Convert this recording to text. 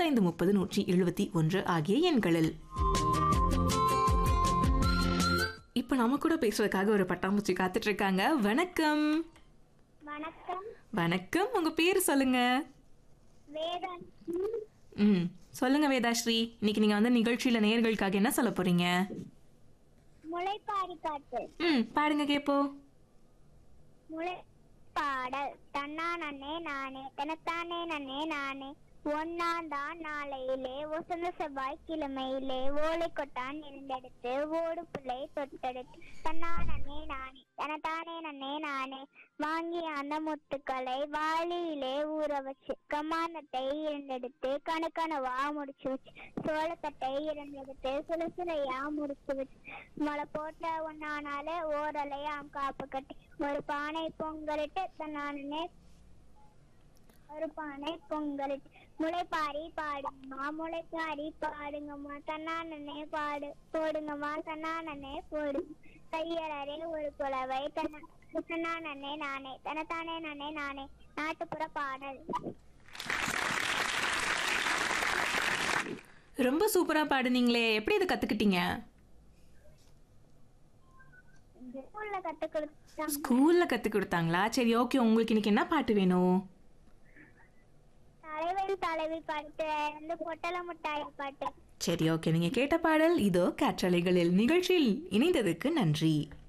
இருபத்தைந்து முப்பது நூற்றி எழுபத்தி ஒன்று ஆகிய எண்களில் இப்போ நம்ம கூட பேசுறதுக்காக ஒரு பட்டாம்பூச்சி காத்துட்டு இருக்காங்க வணக்கம் வணக்கம் வணக்கம் உங்க பேர் சொல்லுங்க வேதன் ம் சொல்லுங்க வேதாஸ்ரீ இன்னைக்கு நீங்க வந்து நிகழ்ச்சியில நேயர்களுக்காக என்ன சொல்ல போறீங்க முளைப்பாரி காட்டு ம் பாடுங்க கேப்போ முளை பாடல் தன்னா நன்னே நானே தனத்தானே நன்னே நானே ஒன்னாந்தான் நாளையிலே வசந்த செவ்வாய் கிழமையிலே ஓலை கொட்டான் இருந்தெடுத்து ஓடு புள்ளை தொட்டெடுத்து தன்னா நன்னே நானே தனத்தானே நன்னே நானே வாங்கி அந்த முத்துக்களை வாளியிலே ஊற வச்சு கமானத்தை இருந்தெடுத்து கணுக்கணுவா முடிச்சு வச்சு சோளத்தட்டை இருந்தெடுத்து சுலசுலையா முடிச்சு வச்சு மழை போட்ட ஒன்னானாலே ஓரலையாம் காப்பு கட்டி ஒரு பானை பொங்கலிட்டு தன்னானே ஒரு பானை பொங்கலிட்டு முளைப்பாரி பாடுங்கம்மா முளைப்பாரி பாடுங்கம்மா தன்னானே பாடு போடுங்கம்மா தன்னானே போடு கையலரே ஒரு குலவை தன்ன தன்னானே நானே தனத்தானே நானே நானே நாட்டுப்புற பாடல் ரொம்ப சூப்பரா பாடுனீங்களே எப்படி இதை கத்துக்கிட்டீங்க ஸ்கூல்ல கத்து கொடுத்தாங்க ஸ்கூல்ல கத்து கொடுத்தாங்களா சரி ஓகே உங்களுக்கு இன்னைக்கு என்ன பாட்டு வேணும் தலைவன் தலைவி பாட்டு வந்து பொட்டல முட்டாய் பாட்டு சரி ஓகே நீங்க கேட்ட பாடல் இதோ காற்றலைகளில் நிகழ்ச்சியில் இணைந்ததுக்கு நன்றி